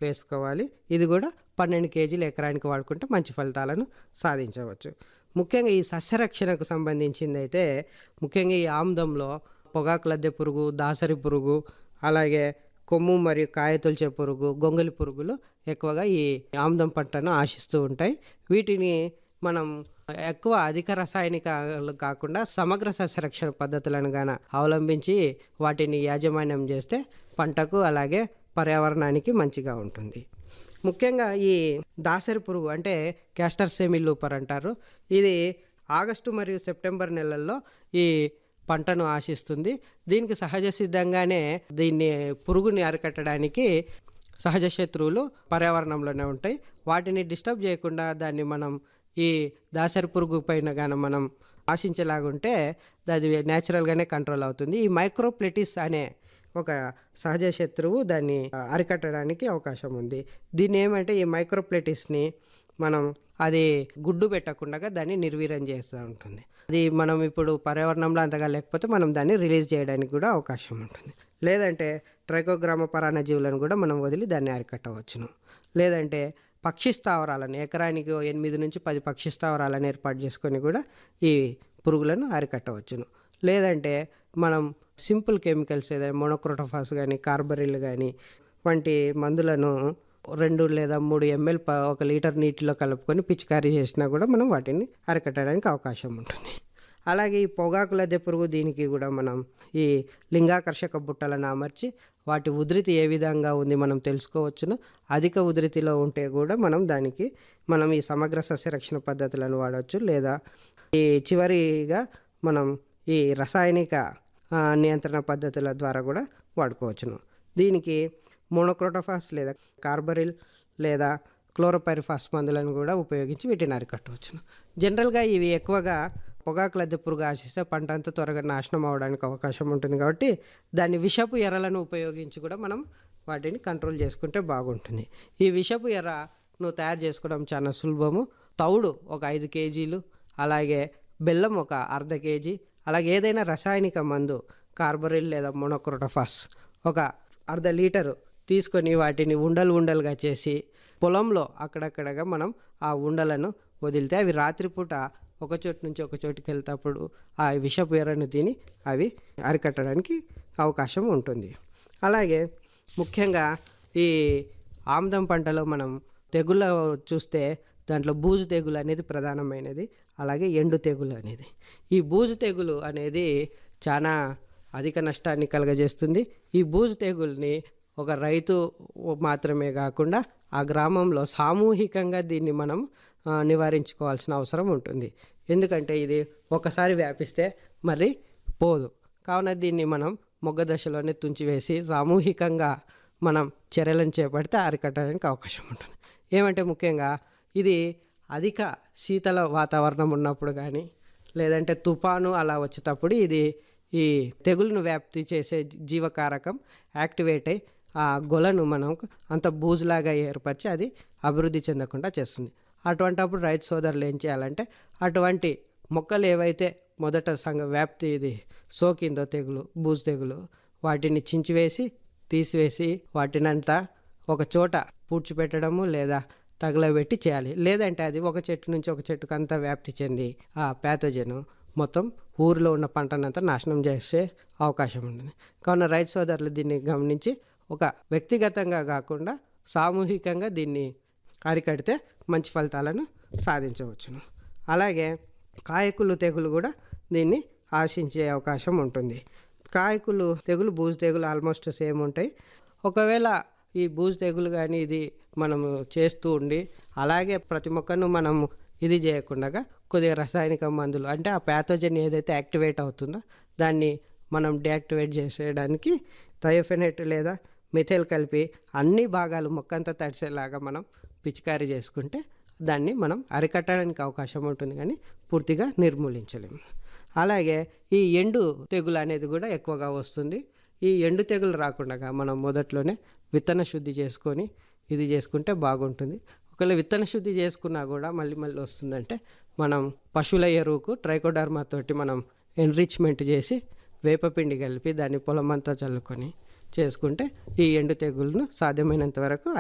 వేసుకోవాలి ఇది కూడా పన్నెండు కేజీలు ఎకరానికి వాడుకుంటే మంచి ఫలితాలను సాధించవచ్చు ముఖ్యంగా ఈ సస్యరక్షణకు సంబంధించింది అయితే ముఖ్యంగా ఈ ఆముదంలో పొగాకు లద్దె పురుగు దాసరి పురుగు అలాగే కొమ్ము మరియు కాయ తొలిచే పురుగు గొంగలి పురుగులు ఎక్కువగా ఈ ఆముదం పంటను ఆశిస్తూ ఉంటాయి వీటిని మనం ఎక్కువ అధిక రసాయనికాలు కాకుండా సమగ్ర సస్యరక్షణ పద్ధతులను గాన అవలంబించి వాటిని యాజమాన్యం చేస్తే పంటకు అలాగే పర్యావరణానికి మంచిగా ఉంటుంది ముఖ్యంగా ఈ దాసరి పురుగు అంటే క్యాస్టర్ సెమీ లూపర్ అంటారు ఇది ఆగస్టు మరియు సెప్టెంబర్ నెలల్లో ఈ పంటను ఆశిస్తుంది దీనికి సహజ సిద్ధంగానే దీన్ని పురుగుని అరికట్టడానికి సహజ శత్రువులు పర్యావరణంలోనే ఉంటాయి వాటిని డిస్టర్బ్ చేయకుండా దాన్ని మనం ఈ దాసరి పురుగు పైన కానీ మనం ఆశించేలాగుంటే అది న్యాచురల్గానే కంట్రోల్ అవుతుంది ఈ మైక్రోప్లెటిస్ అనే ఒక సహజ శత్రువు దాన్ని అరికట్టడానికి అవకాశం ఉంది దీన్ని ఏమంటే ఈ మైక్రోప్లెటిస్ని మనం అది గుడ్డు పెట్టకుండా దాన్ని నిర్వీర్యం చేస్తూ ఉంటుంది అది మనం ఇప్పుడు పర్యావరణంలో అంతగా లేకపోతే మనం దాన్ని రిలీజ్ చేయడానికి కూడా అవకాశం ఉంటుంది లేదంటే ట్రైకోగ్రామ పరాన్నజీవులను కూడా మనం వదిలి దాన్ని అరికట్టవచ్చును లేదంటే పక్షి స్థావరాలను ఎకరానికి ఓ ఎనిమిది నుంచి పది పక్షి స్థావరాలను ఏర్పాటు చేసుకొని కూడా ఈ పురుగులను అరికట్టవచ్చును లేదంటే మనం సింపుల్ కెమికల్స్ ఏదైనా మోనోక్రోటోఫాస్ కానీ కార్బరిల్ కానీ వంటి మందులను రెండు లేదా మూడు ఎంఎల్ ప ఒక లీటర్ నీటిలో కలుపుకొని పిచికారీ చేసినా కూడా మనం వాటిని అరికట్టడానికి అవకాశం ఉంటుంది అలాగే ఈ పొగాకు లద్దె పురుగు దీనికి కూడా మనం ఈ లింగాకర్షక బుట్టలను అమర్చి వాటి ఉధృతి ఏ విధంగా ఉంది మనం తెలుసుకోవచ్చును అధిక ఉధృతిలో ఉంటే కూడా మనం దానికి మనం ఈ సమగ్ర సస్యరక్షణ పద్ధతులను వాడవచ్చు లేదా ఈ చివరిగా మనం ఈ రసాయనిక ఆ, నియంత్రణ పద్ధతుల ద్వారా కూడా వాడుకోవచ్చును దీనికి మోనోక్రోటోఫాస్ లేదా కార్బరిల్ లేదా క్లోరోపైరిఫాస్ మందులను కూడా ఉపయోగించి వీటిని అరికట్టవచ్చును జనరల్గా ఇవి ఎక్కువగా పొగాకు లద్దె పురుగు ఆశిస్తే పంట అంతా త్వరగా నాశనం అవడానికి అవకాశం ఉంటుంది కాబట్టి దాన్ని విషపు ఎర్రలను ఉపయోగించి కూడా మనం వాటిని కంట్రోల్ చేసుకుంటే బాగుంటుంది ఈ విషపు ఎర్రను తయారు చేసుకోవడం చాలా సులభము తౌడు ఒక ఐదు కేజీలు అలాగే బెల్లం ఒక అర్ధ కేజీ అలాగే ఏదైనా రసాయనిక మందు కార్బరిల్ లేదా మోనోక్రోటోఫాస్ ఒక అర్ధ లీటరు తీసుకొని వాటిని ఉండలు ఉండలుగా చేసి పొలంలో అక్కడక్కడగా మనం ఆ ఉండలను వదిలితే అవి రాత్రిపూట ఒక చోటు నుంచి ఒక చోటుకి వెళ్తేప్పుడు ఆ విషపు ఎర్రను తిని అవి అరికట్టడానికి అవకాశం ఉంటుంది అలాగే ముఖ్యంగా ఈ ఆముదం పంటలో మనం తెగుళ్ళ చూస్తే దాంట్లో బూజు తెగులు అనేది ప్రధానమైనది అలాగే ఎండు తెగులు అనేది ఈ బూజు తెగులు అనేది చాలా అధిక నష్టాన్ని కలగజేస్తుంది ఈ బూజు తెగుల్ని ఒక రైతు మాత్రమే కాకుండా ఆ గ్రామంలో సామూహికంగా దీన్ని మనం ఆ, నివారించుకోవాల్సిన అవసరం ఉంటుంది ఎందుకంటే ఇది ఒకసారి వ్యాపిస్తే మరి పోదు కావున దీన్ని మనం మొగ్గ దశలోనే తుంచివేసి సామూహికంగా మనం చర్యలను చేపడితే అరికట్టడానికి అవకాశం ఉంటుంది ఏమంటే ముఖ్యంగా ఇది అధిక శీతల వాతావరణం ఉన్నప్పుడు కానీ లేదంటే తుఫాను అలా వచ్చేటప్పుడు ఇది ఈ తెగులును వ్యాప్తి చేసే జీవకారకం యాక్టివేట్ అయ్యి ఆ గొలను మనం అంత బూజులాగా ఏర్పరిచి అది అభివృద్ధి చెందకుండా చేస్తుంది అటువంటప్పుడు రైతు సోదరులు ఏం చేయాలంటే అటువంటి మొక్కలు ఏవైతే మొదట సంఘ వ్యాప్తి ఇది సోకిందో తెగులు బూజు తెగులు వాటిని చించివేసి తీసివేసి వాటినంతా ఒక చోట పూడ్చిపెట్టడము లేదా తగలబెట్టి చేయాలి లేదంటే అది ఒక చెట్టు నుంచి ఒక చెట్టుకు అంతా వ్యాప్తి చెంది ఆ ప్యాథోజన్ మొత్తం ఊరిలో ఉన్న పంటనంతా నాశనం చేసే అవకాశం ఉంటుంది కావున రైతు సోదరులు దీన్ని గమనించి ఒక వ్యక్తిగతంగా కాకుండా సామూహికంగా దీన్ని అరికడితే మంచి ఫలితాలను సాధించవచ్చును అలాగే కాయకులు తెగులు కూడా దీన్ని ఆశించే అవకాశం ఉంటుంది కాయకులు తెగులు బూజు తెగులు ఆల్మోస్ట్ సేమ్ ఉంటాయి ఒకవేళ ఈ బూజు తెగులు కానీ ఇది మనము చేస్తూ ఉండి అలాగే ప్రతి మొక్కను మనము ఇది చేయకుండా కొద్దిగా రసాయనిక మందులు అంటే ఆ ప్యాథోజన్ ఏదైతే యాక్టివేట్ అవుతుందో దాన్ని మనం డీయాక్టివేట్ చేసేయడానికి థయోఫెనెట్ లేదా మిథైల్ కలిపి అన్ని భాగాలు మొక్కంతా తడిసేలాగా మనం పిచికారీ చేసుకుంటే దాన్ని మనం అరికట్టడానికి అవకాశం ఉంటుంది కానీ పూర్తిగా నిర్మూలించలేము అలాగే ఈ ఎండు తెగులు అనేది కూడా ఎక్కువగా వస్తుంది ఈ ఎండు తెగులు రాకుండా మనం మొదట్లోనే విత్తన శుద్ధి చేసుకొని ఇది చేసుకుంటే బాగుంటుంది ఒకవేళ విత్తన శుద్ధి చేసుకున్నా కూడా మళ్ళీ మళ్ళీ వస్తుందంటే మనం పశువుల ఎరువుకు ట్రైకోడర్మా తోటి మనం ఎన్రిచ్మెంట్ చేసి వేపపిండి కలిపి దాన్ని పొలం అంతా చల్లుకొని చేసుకుంటే ఈ ఎండు తెగులను సాధ్యమైనంత వరకు